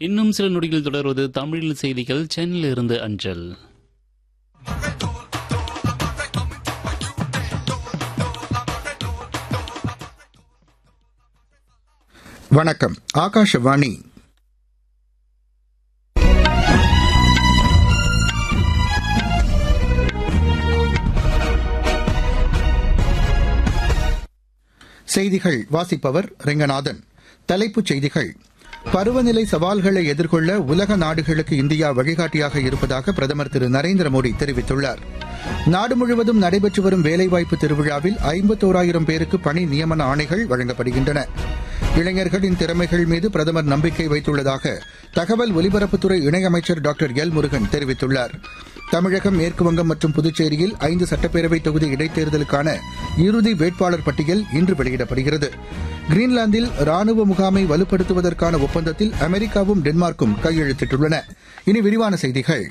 இன்னும் சில நொடிகள் தொடர்வது தமிழில் செய்திகள் சென்னையிலிருந்து அஞ்சல் வணக்கம் ஆகாஷவாணி செய்திகள் வாசிப்பவர் ரெங்கநாதன் தலைப்புச் செய்திகள் பருவநிலை சவால்களை எதிர்கொள்ள உலக நாடுகளுக்கு இந்தியா வழிகாட்டியாக இருப்பதாக பிரதமர் திரு நரேந்திர மோடி தெரிவித்துள்ளார் நாடு முழுவதும் நடைபெற்று வரும் வேலைவாய்ப்பு திருவிழாவில் ஐம்பத்தோராயிரம் பேருக்கு பணி நியமன ஆணைகள் வழங்கப்படுகின்றன இளைஞர்களின் திறமைகள் மீது பிரதமர் நம்பிக்கை வைத்துள்ளதாக தகவல் ஒலிபரப்புத்துறை இணையமைச்சர் டாக்டர் எல் முருகன் தெரிவித்துள்ளார் தமிழகம் மேற்குவங்கம் மற்றும் புதுச்சேரியில் ஐந்து சட்டப்பேரவை தொகுதி இடைத்தேர்தலுக்கான இறுதி வேட்பாளர் பட்டியல் இன்று வெளியிடப்படுகிறது கிரீன்லாந்தில் ராணுவ முகாமை வலுப்படுத்துவதற்கான ஒப்பந்தத்தில் அமெரிக்காவும் டென்மார்க்கும் கையெழுத்திட்டுள்ளன இனி விரிவான செய்திகள்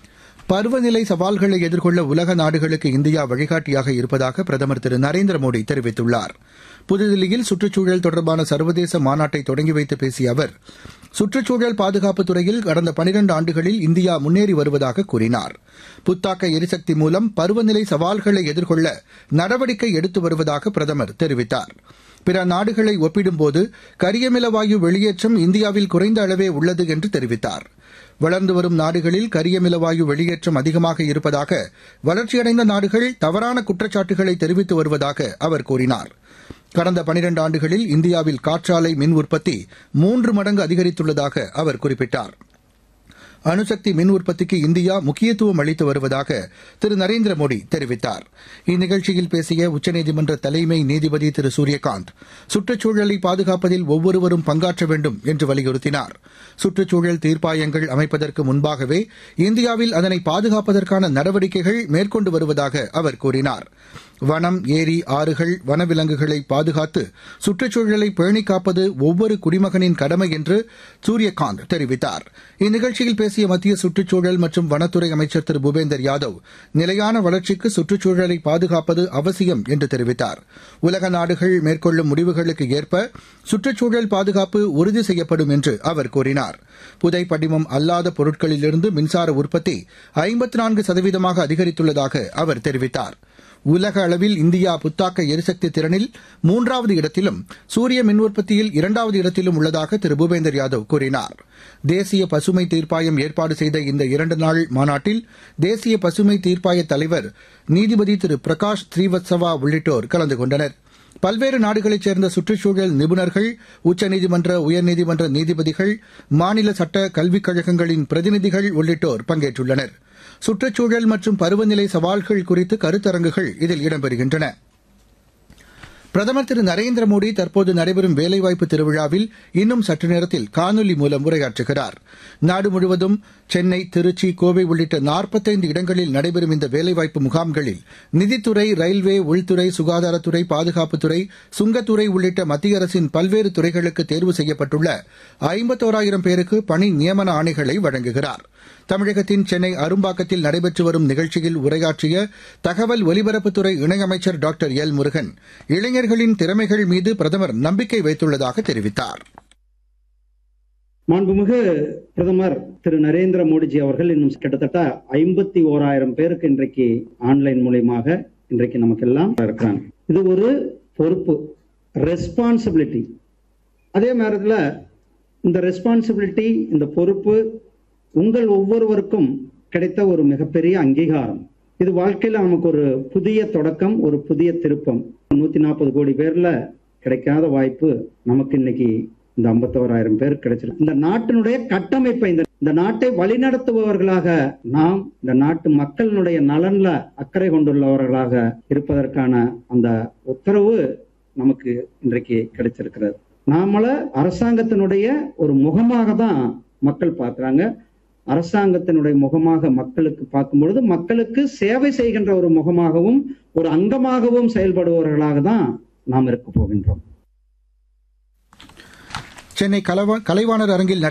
பருவநிலை சவால்களை எதிர்கொள்ள உலக நாடுகளுக்கு இந்தியா வழிகாட்டியாக இருப்பதாக பிரதமர் திரு நரேந்திர மோடி தெரிவித்துள்ளார் புதுதில்லியில் சுற்றுச்சூழல் தொடர்பான சர்வதேச மாநாட்டை தொடங்கி வைத்து பேசிய அவர் சுற்றுச்சூழல் பாதுகாப்பு துறையில் கடந்த பனிரண்டு ஆண்டுகளில் இந்தியா முன்னேறி வருவதாக கூறினார் புத்தாக்க எரிசக்தி மூலம் பருவநிலை சவால்களை எதிர்கொள்ள நடவடிக்கை எடுத்து வருவதாக பிரதமர் தெரிவித்தார் பிற நாடுகளை ஒப்பிடும்போது கரியமில வாயு வெளியேற்றம் இந்தியாவில் குறைந்த அளவே உள்ளது என்று தெரிவித்தார் வளர்ந்து வரும் நாடுகளில் கரியமில வாயு வெளியேற்றம் அதிகமாக இருப்பதாக வளர்ச்சியடைந்த நாடுகள் தவறான குற்றச்சாட்டுகளை தெரிவித்து வருவதாக அவர் கூறினார் கடந்த பனிரண்டு ஆண்டுகளில் இந்தியாவில் காற்றாலை மின் உற்பத்தி மூன்று மடங்கு அதிகரித்துள்ளதாக அவர் குறிப்பிட்டார் அணுசக்தி மின் உற்பத்திக்கு இந்தியா முக்கியத்துவம் அளித்து வருவதாக திரு நரேந்திர மோடி தெரிவித்தார் இந்நிகழ்ச்சியில் பேசிய உச்சநீதிமன்ற தலைமை நீதிபதி திரு சூரியகாந்த் சுற்றுச்சூழலை பாதுகாப்பதில் ஒவ்வொருவரும் பங்காற்ற வேண்டும் என்று வலியுறுத்தினார் சுற்றுச்சூழல் தீர்ப்பாயங்கள் அமைப்பதற்கு முன்பாகவே இந்தியாவில் அதனை பாதுகாப்பதற்கான நடவடிக்கைகள் மேற்கொண்டு வருவதாக அவர் கூறினார் வனம் ஏரி ஆறுகள் வனவிலங்குகளை பாதுகாத்து சுற்றுச்சூழலை பேணிக் காப்பது ஒவ்வொரு குடிமகனின் கடமை என்று சூரியகாந்த் தெரிவித்தார் இந்நிகழ்ச்சியில் பேசிய மத்திய சுற்றுச்சூழல் மற்றும் வனத்துறை அமைச்சர் திரு பூபேந்தர் யாதவ் நிலையான வளர்ச்சிக்கு சுற்றுச்சூழலை பாதுகாப்பது அவசியம் என்று தெரிவித்தார் உலக நாடுகள் மேற்கொள்ளும் முடிவுகளுக்கு ஏற்ப சுற்றுச்சூழல் பாதுகாப்பு உறுதி செய்யப்படும் என்று அவர் கூறினார் புதை படிமம் அல்லாத பொருட்களிலிருந்து மின்சார உற்பத்தி ஐம்பத்தி நான்கு சதவீதமாக அதிகரித்துள்ளதாக அவர் தெரிவித்தார் உலக அளவில் இந்தியா புத்தாக்க எரிசக்தி திறனில் மூன்றாவது இடத்திலும் சூரிய மின் உற்பத்தியில் இரண்டாவது இடத்திலும் உள்ளதாக திரு பூபேந்தர் யாதவ் கூறினார் தேசிய பசுமை தீர்ப்பாயம் ஏற்பாடு செய்த இந்த இரண்டு நாள் மாநாட்டில் தேசிய பசுமை தீர்ப்பாய தலைவர் நீதிபதி திரு பிரகாஷ் ஸ்ரீவத்சவா உள்ளிட்டோர் கலந்து கொண்டனர் பல்வேறு நாடுகளைச் சேர்ந்த சுற்றுச்சூழல் நிபுணர்கள் உச்சநீதிமன்ற உயர்நீதிமன்ற நீதிபதிகள் மாநில சட்ட கல்விக் கழகங்களின் பிரதிநிதிகள் உள்ளிட்டோர் பங்கேற்றுள்ளனர் சுற்றுச்சூழல் மற்றும் பருவநிலை சவால்கள் குறித்து கருத்தரங்குகள் இதில் இடம்பெறுகின்றன பிரதமர் திரு நரேந்திர மோடி தற்போது நடைபெறும் வேலைவாய்ப்பு திருவிழாவில் இன்னும் சற்று நேரத்தில் காணொலி மூலம் உரையாற்றுகிறார் நாடு முழுவதும் சென்னை திருச்சி கோவை உள்ளிட்ட நாற்பத்தைந்து இடங்களில் நடைபெறும் இந்த வேலைவாய்ப்பு முகாம்களில் நிதித்துறை ரயில்வே உள்துறை சுகாதாரத்துறை பாதுகாப்புத்துறை சுங்கத்துறை உள்ளிட்ட மத்திய அரசின் பல்வேறு துறைகளுக்கு தேர்வு செய்யப்பட்டுள்ள ஐம்பத்தோராயிரம் பேருக்கு பணி நியமன ஆணைகளை வழங்குகிறார் தமிழகத்தின் சென்னை அரும்பாக்கத்தில் நடைபெற்று வரும் நிகழ்ச்சியில் உரையாற்றிய தகவல் ஒலிபரப்புத்துறை இணையமைச்சர் டாக்டர் எல் முருகன் இளைஞர்களின் திறமைகள் மீது பிரதமர் நம்பிக்கை வைத்துள்ளதாக தெரிவித்தார் மாண்புமிகு பிரதமர் திரு நரேந்திர மோடிஜி அவர்கள் இன்னும் கிட்டத்தட்ட ஐம்பத்தி ஓராயிரம் பேருக்கு இன்றைக்கு ஆன்லைன் மூலியமாக இன்றைக்கு நமக்கு எல்லாம் இருக்கிறாங்க இது ஒரு பொறுப்பு ரெஸ்பான்சிபிலிட்டி அதே நேரத்தில் இந்த ரெஸ்பான்சிபிலிட்டி இந்த பொறுப்பு உங்கள் ஒவ்வொருவருக்கும் கிடைத்த ஒரு மிகப்பெரிய அங்கீகாரம் இது வாழ்க்கையில நமக்கு ஒரு புதிய தொடக்கம் ஒரு புதிய திருப்பம் நூத்தி நாற்பது கோடி பேர்ல கிடைக்காத வாய்ப்பு நமக்கு இன்னைக்கு இந்த ஐம்பத்தோராயிரம் பேர் கிடைச்சிருக்கு இந்த நாட்டினுடைய கட்டமைப்பை இந்த இந்த நாட்டை வழிநடத்துபவர்களாக நாம் இந்த நாட்டு மக்களினுடைய நலன்ல அக்கறை கொண்டுள்ளவர்களாக இருப்பதற்கான அந்த உத்தரவு நமக்கு இன்றைக்கு கிடைச்சிருக்கிறது நாமள அரசாங்கத்தினுடைய ஒரு முகமாக தான் மக்கள் பார்க்கிறாங்க அரசாங்கத்தினுடைய முகமாக மக்களுக்கு பார்க்கும் பொழுது மக்களுக்கு சேவை செய்கின்ற ஒரு முகமாகவும் ஒரு அங்கமாகவும் செயல்படுபவர்களாக தான் நாம் இருக்க போகின்றோம் சென்னை கலைவாணர் அரங்கில்